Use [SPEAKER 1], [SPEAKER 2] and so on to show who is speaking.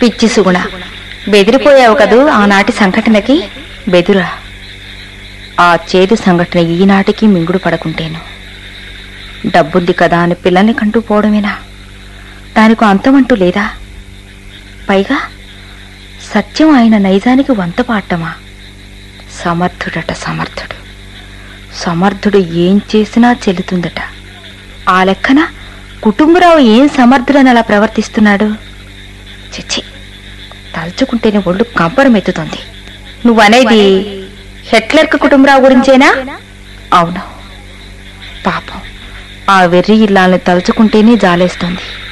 [SPEAKER 1] పిచ్చి సుగుణ బెదిరిపోయావు కదూ ఆనాటి సంఘటనకి బెదురా ఆ చేదు సంఘటన ఈనాటికి మింగుడు పడకుంటేను డబ్బుంది కదా అని పిల్లల్ని కంటూ పోవడమేనా దానికి అంతమంటూ లేదా పైగా సత్యం ఆయన నైజానికి వంత పాడటమా సమర్థుడట సమర్థుడు సమర్థుడు ఏం చేసినా చెల్లుతుందట ఆ లెక్కన కుటుంబరావు ఏం సమర్థుడని అలా ప్రవర్తిస్తున్నాడు చిచ్చి తలుచుకుంటేనే ఒళ్ళు కంపరమెత్తుతుంది నువ్వనేది హెట్లర్క్ కుటుంబరావు గురించేనా అవును పాపం ఆ వెర్రి ఇల్లాల్ని తలుచుకుంటేనే జాలేస్తుంది